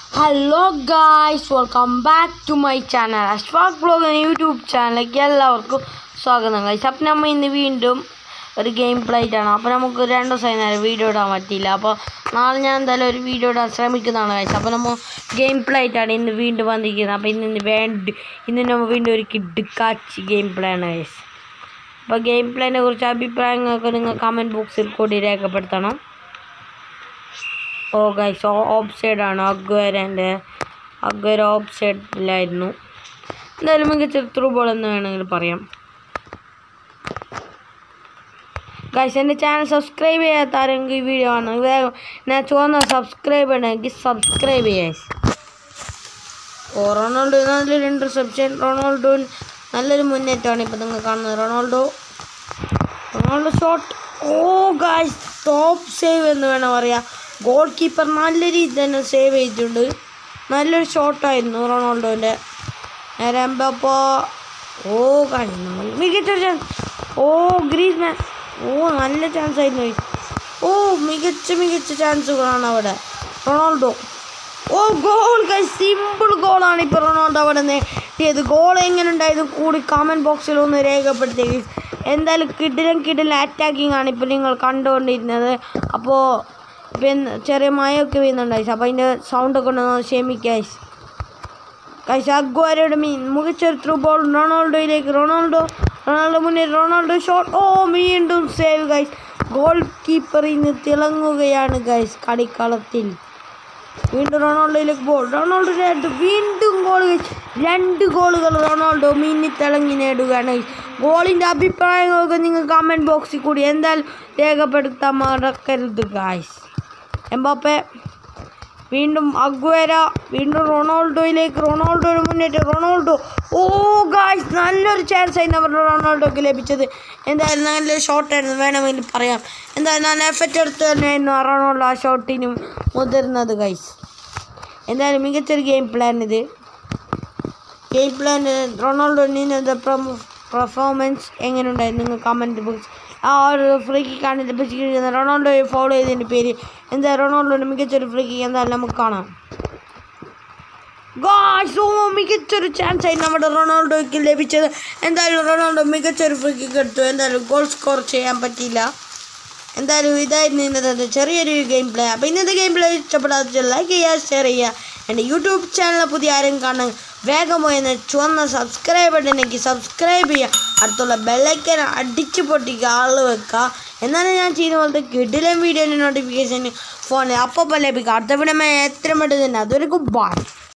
Hello guys welcome back to my channel Ashfaq blog എന്ന YouTube ചാനലിലേക്ക് എല്ലാവർക്കും സ്വാഗതം ഗൈസ് അപ്പം നമ്മൾ ഇന്ന് വീണ്ടും ഒരു ഗെയിം പ്ലേ ആയിട്ടാണ് അപ്പോൾ നമുക്ക് രണ്ട് ദിവസമായി നേരം വീഡിയോ ഇടാൻ പറ്റിയില്ല അപ്പോൾ നാളെ ഞാൻ എന്തായാലും ഒരു വീഡിയോ ഇടാൻ ശ്രമിക്കുന്നതാണ് ഗൈസ് അപ്പോൾ നമ്മൾ ഗെയിം പ്ലേ ആയിട്ടാണ് ഇന്ന് വീണ്ടും വന്നിരിക്കുന്നത് അപ്പോൾ ഇന്ന് ഇന്ന് വേണ്ട ഇന്ന് നമ്മൾ വീണ്ടും ഒരു കിഡ്ക്കാച്ചി ഗെയിം പ്ലേ ആണ് ഗൈസ് അപ്പോൾ ഗെയിം പ്ലേനെ കുറിച്ച് അഭിപ്രായങ്ങളൊക്കെ നിങ്ങൾ കമൻറ്റ് ബോക്സിൽ കൂടി രേഖപ്പെടുത്തണം ഓ ഗൈസ് ഓഫ് സൈഡാണ് അഗ്വരൻ്റെ അഗ്വര ഓഫ് സൈഡിലായിരുന്നു എന്തായാലും മികച്ച ത്രൂ ബോൾ എന്ന് വേണമെങ്കിൽ പറയാം ഗൈസ് എൻ്റെ ചാനൽ സബ്സ്ക്രൈബ് ചെയ്യാത്ത ആരെങ്കിലും ഈ വീഡിയോ ആണ് വേഗം ഞാൻ ചുവന്ന സബ്സ്ക്രൈബ് ചെയ്യണമെങ്കിൽ സബ്സ്ക്രൈബ് ചെയ്യാം ഓ റൊണാൾഡോ നല്ലൊരു ഇൻ്റർസെപ്ഷൻ റൊണാൾഡോ നല്ലൊരു മുന്നേറ്റമാണ് ഇപ്പോൾ നിങ്ങൾ കാണുന്നത് റൊണാൾഡോ റൊണാൾഡോ ഷോട്ട് ഓ ഗായ്സ് ടോപ്പ് സേവ് എന്ന് വേണം പറയാം ഗോൾ കീപ്പർ നല്ല രീതിയിൽ തന്നെ സേവ് ചെയ്തിട്ടുണ്ട് നല്ലൊരു ഷോട്ടായിരുന്നു റൊണാൾഡോൻ്റെ നേരെ എംബപ്പോ ഓ കഴിഞ്ഞു മികച്ചൊരു ചാൻസ് ഓ ഗ്രീസ് മാൻ ഓ നല്ല ചാൻസ് ആയിരുന്നു guys. ഓ മികച്ച മികച്ച ചാൻസുകളാണ് അവിടെ റൊണാൾഡോ ഓ ഗോൾ കൈ സിമ്പിൾ ഗോളാണ് ഇപ്പോൾ റൊണാൾഡോ അവിടെ നേടിയത് ഗോൾ എങ്ങനെ ഉണ്ടായത് കൂടി കമൻറ്റ് ബോക്സിൽ ഒന്ന് രേഖപ്പെടുത്തി guys. എന്തായാലും കിടിലൻ കിടിലൻ അറ്റാക്കിംഗ് ആണ് ഇപ്പോൾ നിങ്ങൾ കണ്ടുകൊണ്ടിരുന്നത് അപ്പോൾ പിന്നെ ചെറിയ മഴയൊക്കെ വീഴുന്നുണ്ട് guys. അപ്പോൾ അതിൻ്റെ സൗണ്ടൊക്കെ ഒന്ന് ക്ഷമിക്കുക guys. കൈസ് അഗ്വാരയുടെ മീൻ മികച്ചൊരു ത്രൂ ബോൾ റൊണാൾഡോയിലേക്ക് റൊണാൾഡോ റൊണാൾഡോ മുന്നിൽ റൊണാൾഡോ ഷോട്ട് ഓ വീണ്ടും സേവ് ഗൈസ് ഗോൾ കീപ്പർ ഇന്ന് തിളങ്ങുകയാണ് ഗൈസ് കളിക്കളത്തിൽ വീണ്ടും റൊണാൾഡോയിലേക്ക് ബോൾ റൊണാൾഡോ നേടും വീണ്ടും ഗോൾ രണ്ട് ഗോളുകൾ റൊണാൾഡോ മിന്നി തിളങ്ങി നേടുകയാണ് ഗോളിൻ്റെ അഭിപ്രായങ്ങളൊക്കെ നിങ്ങൾ കമൻറ്റ് ബോക്സിൽ കൂടി എന്തായാലും രേഖപ്പെടുത്താൻ മറക്കരുത് ഗായ്സ് എംബാപ്പെ വീണ്ടും അഗ്വേര വീണ്ടും റൊണാൾഡോയിലേക്ക് റൊണാൾഡോയുടെ മുന്നേറ്റം റൊണാൾഡോ ഓ ഗായ്സ് നല്ലൊരു ചാൻസ് ആയിരുന്നു അവർ റൊണാൾഡോക്ക് ലഭിച്ചത് എന്തായാലും നല്ലൊരു ഷോട്ടായിരുന്നു വേണമെങ്കിൽ പറയാം എന്തായാലും നല്ല എഫക്റ്റ് എടുത്ത് തന്നെയായിരുന്നു ആ റൊണാൾഡോ ആ ഷോട്ടിനും മുതിർന്നത് ഗൈസ് എന്തായാലും മികച്ചൊരു ഗെയിം പ്ലാൻ ഇത് ഗെയിം പ്ലാൻ റൊണാൾഡോൻ്റെ പെർഫോമൻസ് എങ്ങനെയുണ്ടായിരുന്നു നിങ്ങൾ കമൻറ്റ് ബോക്സ് ആ ഒരു ഫ്രീ കിക്കാണ് ലഭിച്ചിരിക്കുന്നത് റൊണാൾഡോയെ ഫോളോ ചെയ്തതിൻ്റെ പേര് എന്താ റൊണാൾഡോയുടെ മികച്ചൊരു ഫ്രീ കിക്ക് എന്തായാലും നമുക്ക് കാണാം ഗായ്സ് ഓ മികച്ചൊരു ചാൻസ് ആയി നമ്മുടെ റൊണാൾഡോയ്ക്ക് ലഭിച്ചത് എന്തായാലും റൊണാൾഡോ മികച്ചൊരു ഫ്രീ കിക്ക് എടുത്തു എന്തായാലും ഗോൾ സ്കോർ ചെയ്യാൻ പറ്റിയില്ല എന്തായാലും ഇതായിരുന്നു ഇന്നത്തെ ചെറിയൊരു ഗെയിം പ്ലേ അപ്പോൾ ഇന്നത്തെ ഗെയിം പ്ലേ ഇഷ്ടപ്പെടാത്ത ലൈക്ക് ചെയ്യുക ഷെയർ ചെയ്യുക എൻ്റെ യൂട്യൂബ് ചാനൽ പുതിയ ആരും കാണാൻ വേഗം പോയി എന്ന് ചുവന്ന സബ്സ്ക്രൈബ് ബട്ടണെങ്കിൽ സബ്സ്ക്രൈബ് ചെയ്യുക അടുത്തുള്ള ബെല്ലൈക്കൻ അടിച്ചു പൊട്ടിക്കുക ആൾ വെക്കുക എന്നാലും ഞാൻ ചെയ്യുന്ന പോലത്തെ കിടിലൻ വീഡിയോൻ്റെ നോട്ടിഫിക്കേഷൻ ഫോണിൽ അപ്പോൾ ലഭിക്കുക അടുത്ത വീഡിയോ എത്ര പെട്ടെന്ന് തന്നെ അതൊരു ഗുഡ് ബൈ